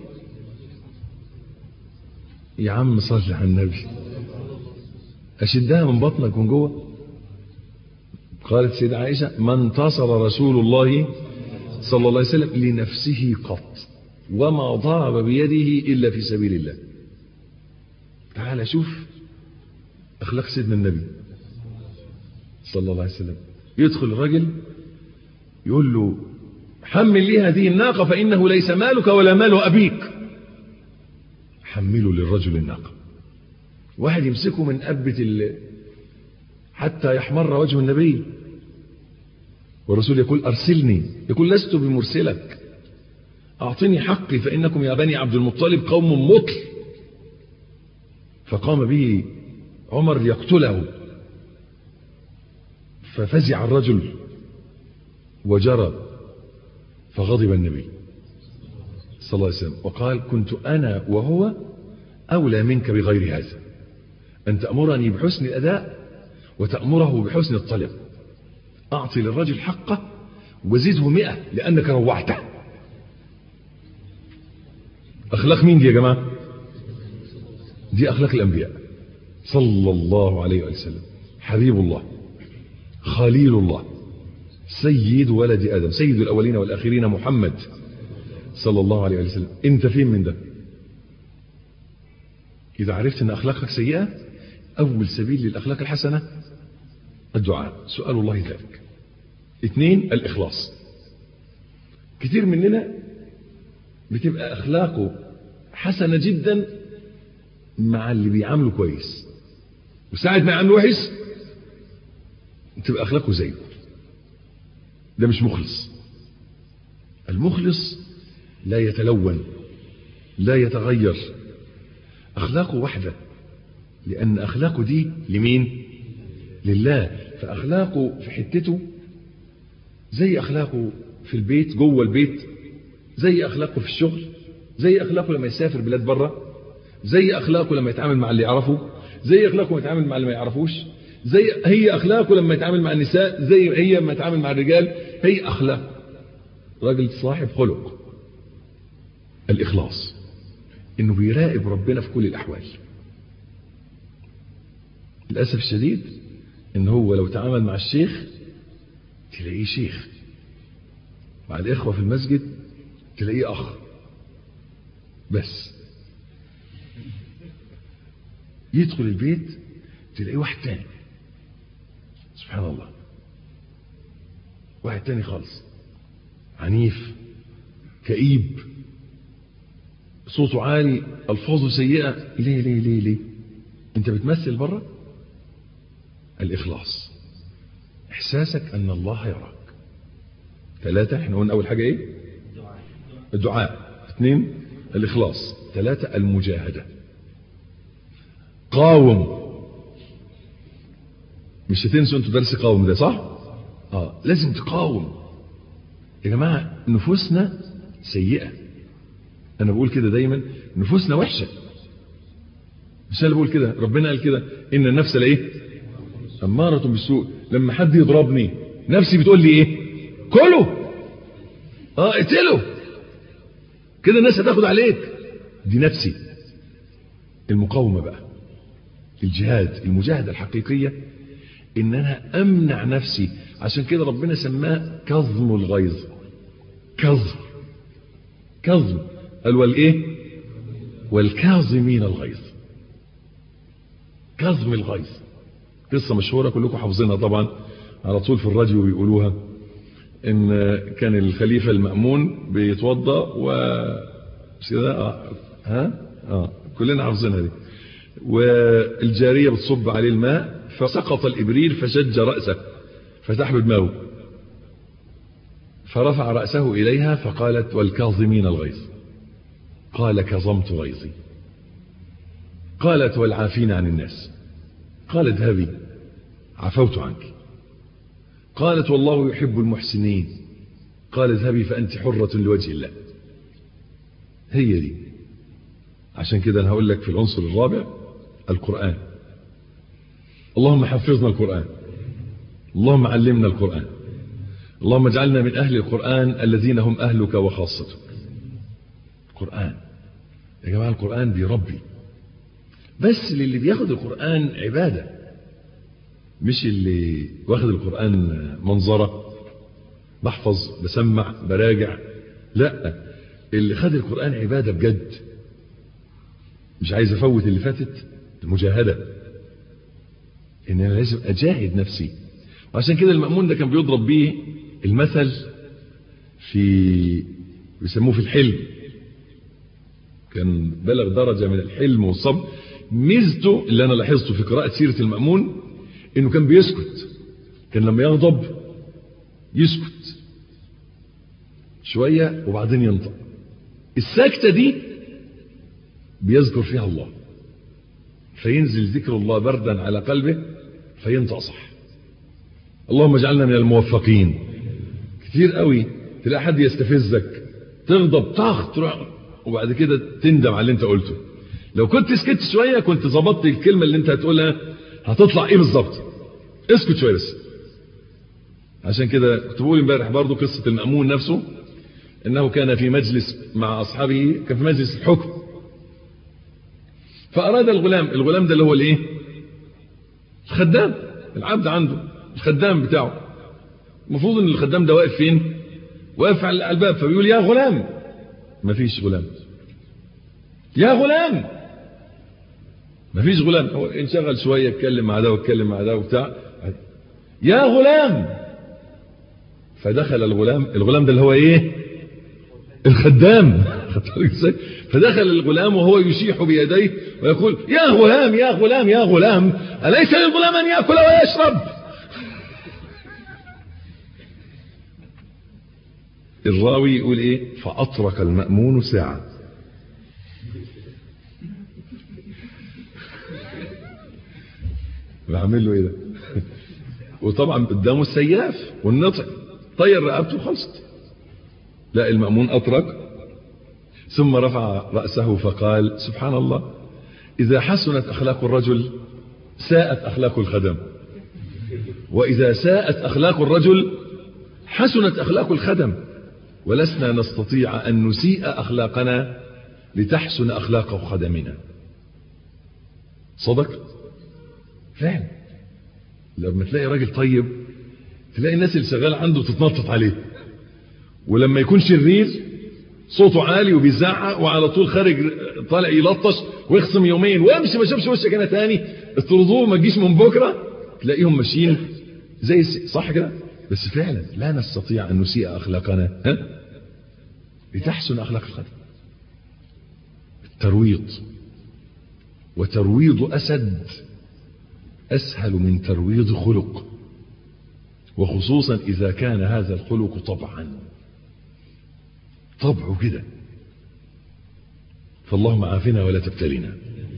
يا عم صل على النبي أشدها من بطنك من جوه قالت السيدة عائشة ما انتصر رسول الله صلى الله عليه وسلم لنفسه قط وما ضرب بيده إلا في سبيل الله تعال شوف أخلاق سيدنا النبي صلى الله عليه وسلم يدخل الرجل يقول له حمل لي هذه الناقة فإنه ليس مالك ولا مال أبيك حملوا للرجل الناقة واحد يمسكه من أبة ال... حتى يحمر وجه النبي والرسول يقول أرسلني يقول لست بمرسلك أعطني حقي فإنكم يا بني عبد المطلب قوم مطل فقام به عمر يقتله ففزع الرجل وجرى فغضب النبي صلى الله عليه وسلم وقال كنت أنا وهو أولى منك بغير هذا أن تأمرني بحسن الأداء وتأمره بحسن الطلب أعطي للرجل حقه وزده مئة لأنك روعته أخلاق مين دي يا جماعة دي أخلاق الأنبياء صلى الله عليه وسلم حبيب الله خليل الله سيد ولد آدم سيد الأولين والآخرين محمد صلى الله عليه وسلم انت فين من ده إذا عرفت أن أخلاقك سيئة أول سبيل للأخلاق الحسنة الدعاء سؤال الله ذلك اثنين الإخلاص كتير مننا بتبقى أخلاقه حسنة جدا مع اللي بيعامله كويس وساعة ما يعامله وحش تبقى أخلاقه زيه ده مش مخلص المخلص لا يتلون لا يتغير أخلاقه واحدة لأن أخلاقه دي لمين لله فأخلاقه في حتته زي أخلاقه في البيت جوه البيت زي أخلاقه في الشغل زي أخلاقه لما يسافر بلاد بره زي أخلاقه لما يتعامل مع اللي يعرفه زي أخلاقه لما يتعامل مع اللي ما يعرفوش زي هي أخلاقه لما يتعامل مع النساء زي هي لما يتعامل مع الرجال هي أخلاق راجل صاحب خلق الإخلاص إنه بيراقب ربنا في كل الأحوال للأسف الشديد إن هو لو تعامل مع الشيخ تلاقيه شيخ مع الإخوة في المسجد تلاقيه أخ بس يدخل البيت تلاقيه واحد تاني سبحان الله واحد تاني خالص عنيف كئيب صوته عالي الفاظه سيئه ليه ليه ليه ليه انت بتمثل بره الاخلاص احساسك ان الله يراك ثلاثة احنا قلنا اول حاجة ايه الدعاء اثنين الاخلاص ثلاثة المجاهدة قاوم مش هتنسوا انتوا درس قاوم ده صح اه لازم تقاوم يا جماعة نفوسنا سيئة انا بقول كده دايما نفوسنا وحشة مش انا بقول كده ربنا قال كده ان النفس لايه امارة بالسوء لما حد يضربني نفسي بتقول لي ايه كله اه اقتله كده الناس هتاخد عليك دي نفسي المقاومة بقى الجهاد المجاهدة الحقيقية ان انا امنع نفسي عشان كده ربنا سماه كظم الغيظ كظم كظم قال والايه والكاظمين الغيظ كظم الغيظ قصة مشهورة كلكم حافظينها طبعا على طول في الراديو بيقولوها ان كان الخليفة المأمون بيتوضى و كده آه. ها اه كلنا حافظينها دي والجارية بتصب عليه الماء فسقط الإبرير فشج رأسه فتح له دماغه فرفع رأسه إليها فقالت والكاظمين الغيظ قال كظمت غيظي قالت والعافين عن الناس قال اذهبي عفوت عنك قالت والله يحب المحسنين قال اذهبي فأنت حرة لوجه الله هي دي عشان كده أنا هقول لك في العنصر الرابع القرآن اللهم حفظنا القرآن اللهم علمنا القرآن اللهم اجعلنا من أهل القرآن الذين هم أهلك وخاصتك القرآن يا جماعة القرآن بيربي بس للي بياخد القرآن عبادة مش اللي واخد القرآن منظرة بحفظ بسمع براجع لا اللي خد القرآن عبادة بجد مش عايز افوت اللي فاتت المجاهدة ان انا لازم اجاهد نفسي وعشان كده المأمون ده كان بيضرب بيه المثل في بيسموه في الحلم كان بلغ درجة من الحلم والصبر ميزته اللي انا لاحظته في قراءة سيرة المأمون انه كان بيسكت كان لما يغضب يسكت شوية وبعدين ينطق السكتة دي بيذكر فيها الله فينزل ذكر الله بردا على قلبه فينطق صح اللهم اجعلنا من الموفقين كتير قوي تلاقي حد يستفزك تغضب طخ تروح وبعد كده تندم على اللي انت قلته لو كنت سكت شويه كنت ظبطت الكلمه اللي انت هتقولها هتطلع ايه بالظبط اسكت شويه بس عشان كده كنت بقول امبارح برضه قصه المامون نفسه انه كان في مجلس مع اصحابه كان في مجلس الحكم فاراد الغلام الغلام ده اللي هو الايه الخدام العبد عنده الخدام بتاعه المفروض ان الخدام ده واقف فين واقف على الباب فبيقول يا غلام مفيش غلام يا غلام مفيش غلام هو انشغل شويه يتكلم مع ده ويتكلم مع ده وبتاع يا غلام فدخل الغلام الغلام ده اللي هو ايه الخدام فدخل الغلام وهو يشيح بيديه ويقول يا غلام يا غلام يا غلام أليس للغلام أن يأكل ويشرب الراوي يقول ايه فأطرق المأمون ساعة بعمل له ايه ده وطبعا قدامه السياف والنطع طير رقبته وخلصت لا المأمون أطرق ثم رفع رأسه فقال سبحان الله إذا حسنت أخلاق الرجل ساءت أخلاق الخدم وإذا ساءت أخلاق الرجل حسنت أخلاق الخدم ولسنا نستطيع أن نسيء أخلاقنا لتحسن أخلاق خدمنا صدق فعلا لما تلاقي راجل طيب تلاقي الناس اللي شغال عنده تتنطط عليه ولما يكون شرير صوته عالي وبيزعق وعلى طول خارج طالع يلطش ويخصم يومين وامشي ما شافش وشك انا تاني اطردوه ما تجيش من بكره تلاقيهم ماشيين زي صح كده بس فعلا لا نستطيع ان نسيء اخلاقنا ها لتحسن اخلاق الخدم الترويض وترويض اسد اسهل من ترويض خلق وخصوصا اذا كان هذا الخلق طبعا طبعه كده فاللهم عافنا ولا تبتلينا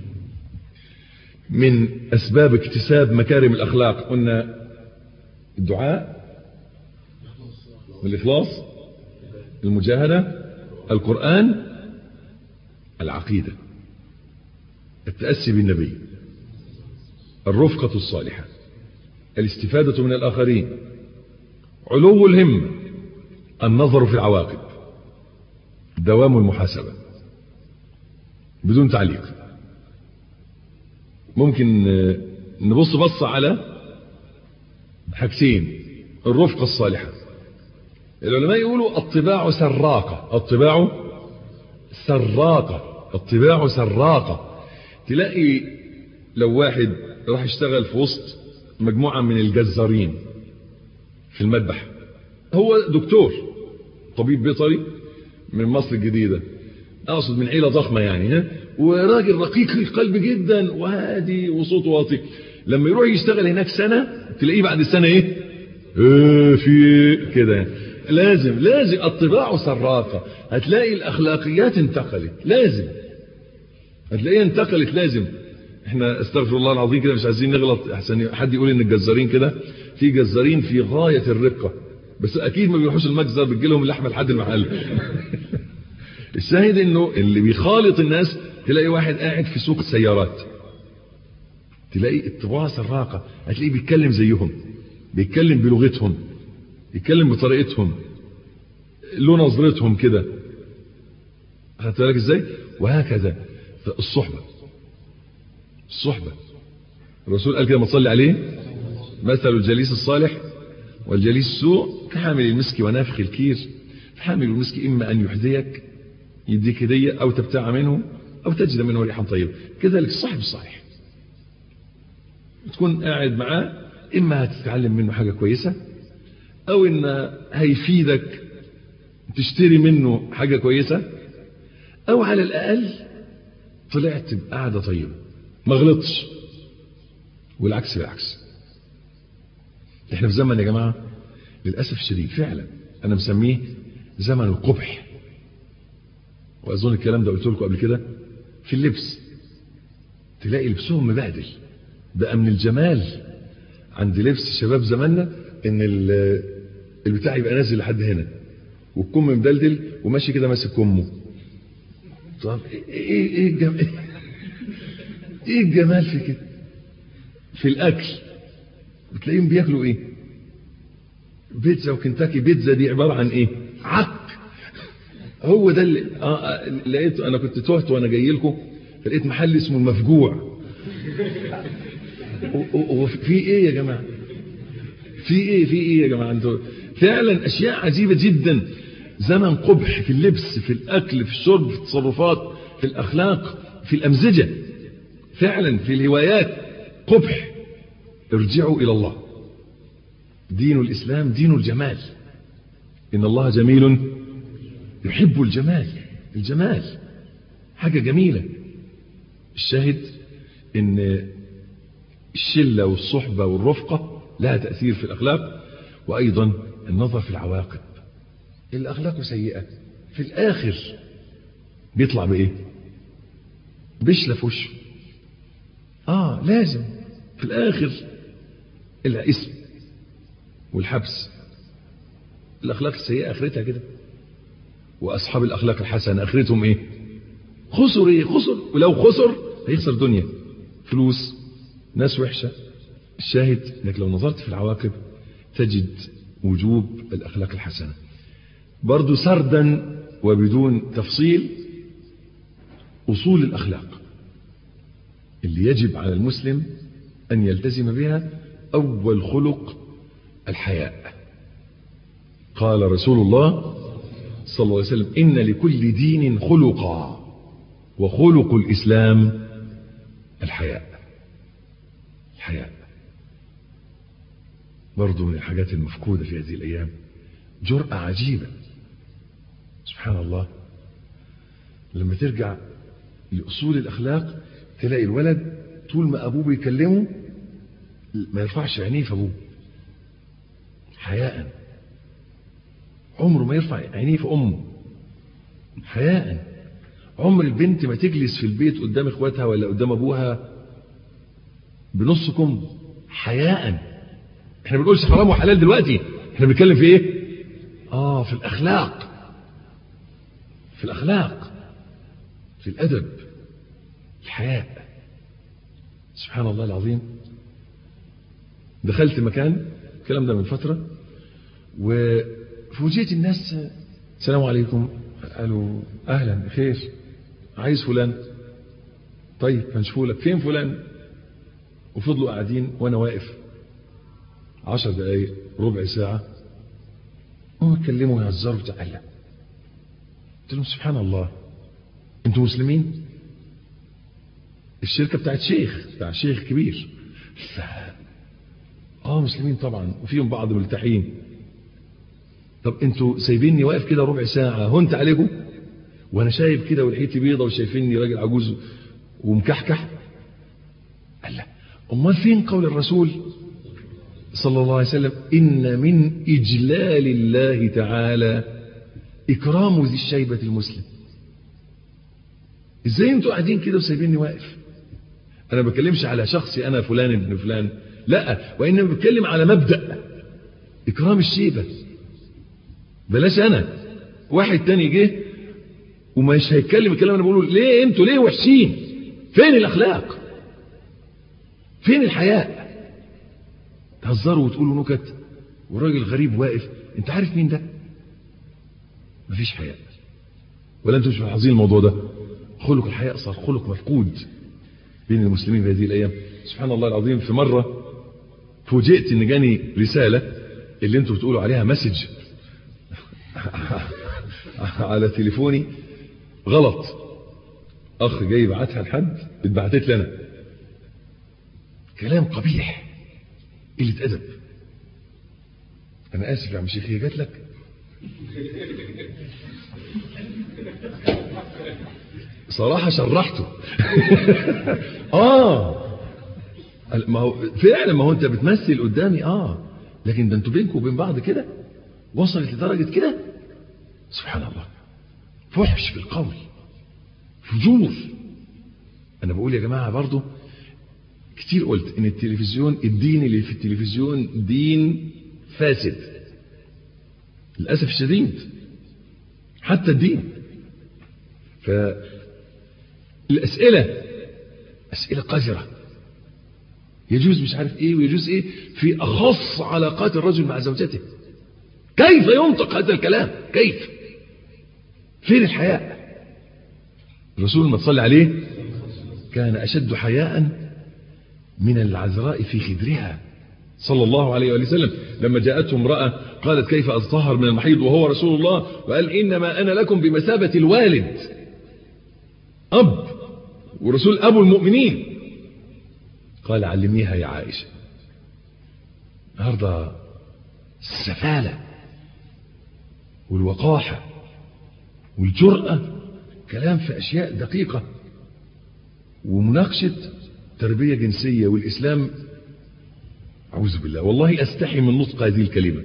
من أسباب اكتساب مكارم الأخلاق قلنا الدعاء والإخلاص المجاهدة القرآن العقيدة التأسي بالنبي الرفقة الصالحة الاستفادة من الآخرين علو الهمة النظر في العواقب دوام المحاسبة بدون تعليق ممكن نبص بص على حاجتين الرفقة الصالحة العلماء يقولوا الطباع سراقة الطباع سراقة الطباع سراقة تلاقي لو واحد راح يشتغل في وسط مجموعة من الجزارين في المذبح هو دكتور طبيب بيطري من مصر الجديدة اقصد من عيلة ضخمة يعني ها وراجل رقيق القلب جدا وهادي وصوته واطي لما يروح يشتغل هناك سنة تلاقيه بعد السنة ايه ايه في كده يعني. لازم لازم الطباع سراقة هتلاقي الاخلاقيات انتقلت لازم هتلاقيها انتقلت لازم احنا استغفر الله العظيم كده مش عايزين نغلط احسن حد يقول ان الجزارين كده في جزارين في غاية الرقة بس اكيد ما بيروحوش المجزر بتجي لهم اللحمه لحد المحل الشاهد انه اللي بيخالط الناس تلاقي واحد قاعد في سوق سيارات تلاقي الطباع سراقه هتلاقيه بيتكلم زيهم بيتكلم بلغتهم يتكلم بطريقتهم له نظرتهم كده خدت بالك ازاي وهكذا الصحبه الصحبه الرسول قال كده ما تصلي عليه مثل الجليس الصالح والجليس السوء كحامل المسك ونافخ الكير حامل المسك إما أن يحذيك يديك هدية أو تبتاع منه أو تجد منه ريحا طيبة كذلك الصاحب الصالح تكون قاعد معاه إما هتتعلم منه حاجة كويسة أو إن هيفيدك تشتري منه حاجة كويسة أو على الأقل طلعت بقعدة طيبة ما غلطش والعكس بالعكس احنا في زمن يا جماعة للأسف الشديد فعلا أنا مسميه زمن القبح وأظن الكلام ده قلت لكم قبل كده في اللبس تلاقي لبسهم مبهدل بقى من الجمال عند لبس شباب زماننا ان البتاع يبقى نازل لحد هنا والكم مدلدل وماشي كده ماسك كمه طب ايه ايه الجمال ايه الجمال في كده في الاكل بتلاقيهم بياكلوا ايه بيتزا وكنتاكي بيتزا دي عبارة عن ايه عك هو ده اللي آه لقيت انا كنت تهت وانا جاي لكم فلقيت محل اسمه المفجوع وفي ايه يا جماعه في ايه في ايه يا جماعه انتوا فعلا اشياء عجيبه جدا زمن قبح في اللبس في الاكل في الشرب في التصرفات في الاخلاق في الامزجه فعلا في الهوايات قبح ارجعوا الى الله دين الاسلام دين الجمال ان الله جميل يحب الجمال الجمال حاجه جميله الشاهد ان الشله والصحبه والرفقه لها تاثير في الاخلاق وايضا النظر في العواقب الاخلاق سيئه في الاخر بيطلع بايه بيشلف وشه اه لازم في الاخر الاسم والحبس الاخلاق السيئه اخرتها كده واصحاب الاخلاق الحسنه اخرتهم ايه خسر ايه خسر ولو خسر هيخسر دنيا فلوس ناس وحشه الشاهد انك لو نظرت في العواقب تجد وجوب الاخلاق الحسنه برضو سردا وبدون تفصيل اصول الاخلاق اللي يجب على المسلم ان يلتزم بها اول خلق الحياء قال رسول الله صلى الله عليه وسلم إن لكل دين خلقا وخلق الإسلام الحياء الحياء برضو من الحاجات المفقودة في هذه الأيام جرأة عجيبة سبحان الله لما ترجع لأصول الأخلاق تلاقي الولد طول ما أبوه بيكلمه ما يرفعش عينيه في أبوه حياء عمره ما يرفع عينيه في امه حياء عمر البنت ما تجلس في البيت قدام اخواتها ولا قدام ابوها بنص كم حياء احنا ما بنقولش حرام وحلال دلوقتي احنا بنتكلم في ايه اه في الاخلاق في الاخلاق في الادب الحياء سبحان الله العظيم دخلت مكان الكلام ده من فترة وفوجئت الناس السلام عليكم قالوا أهلا خير عايز فلان طيب هنشوفه لك فين فلان وفضلوا قاعدين وانا واقف عشر دقايق ربع ساعة هم اتكلموا ويهزروا وتعالى قلت لهم سبحان الله انتوا مسلمين الشركة بتاعت شيخ بتاع شيخ كبير ف... اه مسلمين طبعا وفيهم بعض ملتحين طب انتوا سايبيني واقف كده ربع ساعة هونت عليكم وانا شايف كده ولحيتي بيضة وشايفيني راجل عجوز ومكحكح قال لا امال فين قول الرسول صلى الله عليه وسلم ان من اجلال الله تعالى اكرام ذي الشيبة المسلم ازاي انتوا قاعدين كده وسايبيني واقف انا ما بتكلمش على شخصي انا فلان ابن فلان لا وانما بتكلم على مبدا اكرام الشيبه بلاش انا واحد تاني جه ومش هيتكلم الكلام اللي بقوله ليه انتوا ليه وحشين فين الاخلاق فين الحياء تهزروا وتقولوا نكت وراجل غريب واقف انت عارف مين ده مفيش حياء ولا انتوا مش ملاحظين الموضوع ده خلق الحياء صار خلق مفقود بين المسلمين في هذه الايام سبحان الله العظيم في مره فوجئت ان جاني رساله اللي انتوا بتقولوا عليها مسج على تليفوني غلط اخ جاي يبعتها لحد اتبعتت لي انا كلام قبيح قله ادب انا اسف يا عم شيخ هي جات لك صراحه شرحته اه ما هو فعلا ما هو انت بتمثل قدامي اه لكن ده انتوا بينكم وبين بعض كده وصلت لدرجه كده سبحان الله فحش في القول فجور انا بقول يا جماعه برضو كتير قلت ان التلفزيون الدين اللي في التلفزيون دين فاسد للاسف الشديد حتى الدين فالاسئله اسئله قذره يجوز مش عارف ايه ويجوز ايه في اخص علاقات الرجل مع زوجته كيف ينطق هذا الكلام كيف فين الحياء الرسول ما تصلي عليه كان اشد حياء من العذراء في خدرها صلى الله عليه وآله وسلم لما جاءته امرأة قالت كيف أتطهر من المحيض وهو رسول الله وقال إنما أنا لكم بمثابة الوالد أب ورسول أبو المؤمنين قال علميها يا عائشة النهارده السفالة والوقاحة والجرأة كلام في أشياء دقيقة ومناقشة تربية جنسية والإسلام أعوذ بالله والله أستحي من نطق هذه الكلمة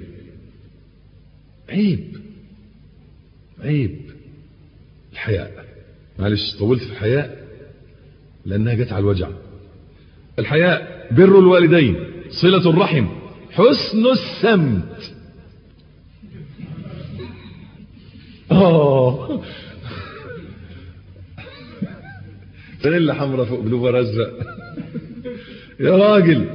عيب عيب الحياء معلش طولت في الحياء لأنها جت على الوجع الحياء بر الوالدين صلة الرحم حسن السمت اه فانيلا حمراء فوق بلوفر ازرق يا راجل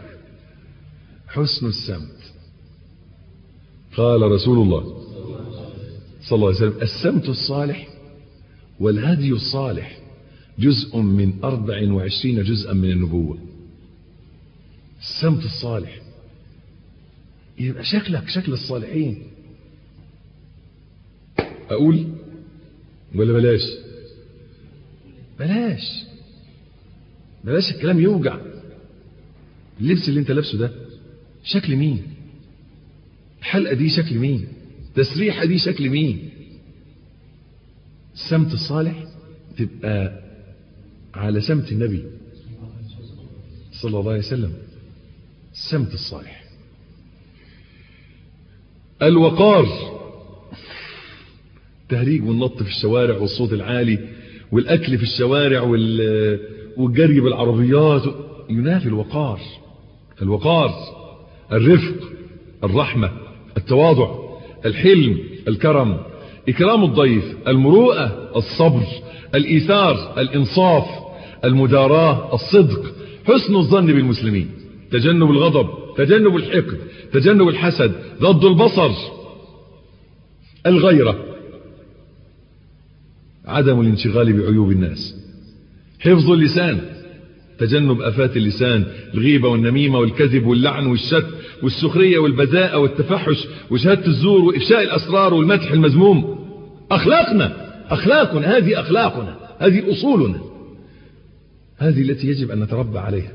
حسن السمت قال رسول الله صلى الله عليه وسلم السمت الصالح والهدي الصالح جزء من أربع وعشرين جزءا من النبوة السمت الصالح يبقى شكلك شكل الصالحين أقول ولا بلاش بلاش بلاش الكلام يوجع اللبس اللي انت لابسه ده شكل مين الحلقة دي شكل مين تسريحة دي شكل مين السمت الصالح تبقى على سمت النبي صلى الله عليه وسلم السمت الصالح الوقار تهريج والنط في الشوارع والصوت العالي والأكل في الشوارع والجري بالعربيات ينافي الوقار الوقار الرفق الرحمة التواضع الحلم الكرم إكرام الضيف المروءة الصبر الإيثار الإنصاف المداراة الصدق حسن الظن بالمسلمين تجنب الغضب تجنب الحقد تجنب الحسد ضد البصر الغيرة عدم الانشغال بعيوب الناس حفظ اللسان تجنب أفات اللسان الغيبة والنميمة والكذب واللعن والشت والسخرية والبذاءة والتفحش وشهادة الزور وإفشاء الأسرار والمدح المذموم أخلاقنا أخلاقنا هذه أخلاقنا هذه أصولنا هذه التي يجب أن نتربى عليها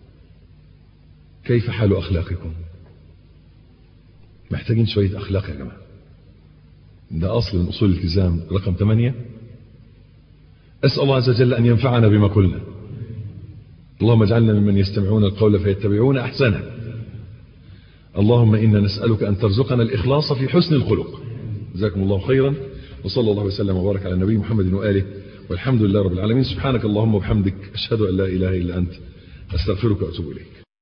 كيف حال أخلاقكم محتاجين شوية أخلاق يا جماعة ده أصل من أصول الالتزام رقم 8 أسأل الله عز وجل أن ينفعنا بما قلنا اللهم اجعلنا ممن يستمعون القول فيتبعون أحسنه اللهم إنا نسألك أن ترزقنا الإخلاص في حسن الخلق جزاكم الله خيرا وصلى الله وسلم وبارك على النبي محمد وآله والحمد لله رب العالمين سبحانك اللهم وبحمدك أشهد أن لا إله إلا أنت أستغفرك وأتوب إليك